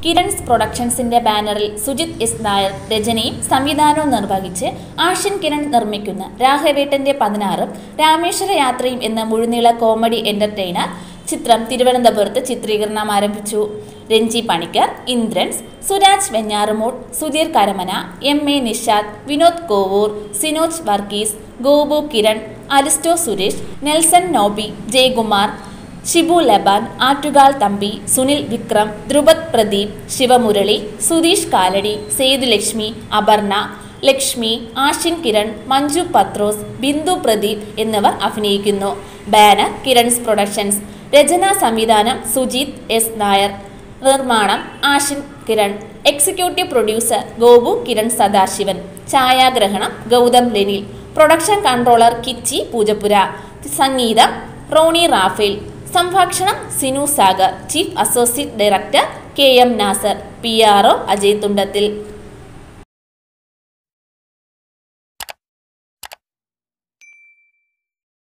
കിരൺസ് പ്രൊഡക്ഷൻസിന്റെ ബാനറിൽ സുജിത് എസ് നായർ രചനയും സംവിധാനവും നിർവഹിച്ച് ആഷ്യൻ കിരൺ നിർമ്മിക്കുന്ന രാഘവേട്ടന്റെ പതിനാറും രാമേശ്വര യാത്രയും എന്ന മുഴുനീള കോമഡി എന്റർടൈനർ ചിത്രം തിരുവനന്തപുരത്ത് ചിത്രീകരണം ആരംഭിച്ചു രഞ്ജി പണിക്കർ ഇന്ദ്രൻസ് സുരാജ് വെഞ്ഞാറുമൂട് സുധീർ കരമന എം എ നിഷാദ് വിനോദ് കോവൂർ സിനോജ് വർഗീസ് ഗോപു കിരൺ അലിസ്റ്റോ സുരേഷ് നെൽസൺ നോബി ജയകുമാർ ഷിബു ലബാൻ ആറ്റുകാൽ തമ്പി സുനിൽ വിക്രം ധ്രുപദ് പ്രദീപ് ശിവമുരളി സുധീഷ് കാലടി സേതുലക്ഷ്മി അപർണ ലക്ഷ്മി ആഷിൻ കിരൺ മഞ്ജു പത്രോസ് ബിന്ദു പ്രദീപ് എന്നിവർ അഭിനയിക്കുന്നു ബാനർ കിരൺസ് പ്രൊഡക്ഷൻസ് രചനാ സംവിധാനം സുജിത് എസ് നായർ നിർമ്മാണം ആഷിൻ കിരൺ എക്സിക്യൂട്ടീവ് പ്രൊഡ്യൂസർ ഗോപു കിരൺ സദാശിവൻ ഛായാഗ്രഹണം ഗൗതം ലെനിൽ പ്രൊഡക്ഷൻ കൺട്രോളർ കിച്ചി പൂജപ്പുര സംഗീതം റോണി റാഫേൽ സംഭാഷണം Sinu Sagar chief associate director K M Nasar P R O Ajay തുണ്ടത്തിൽ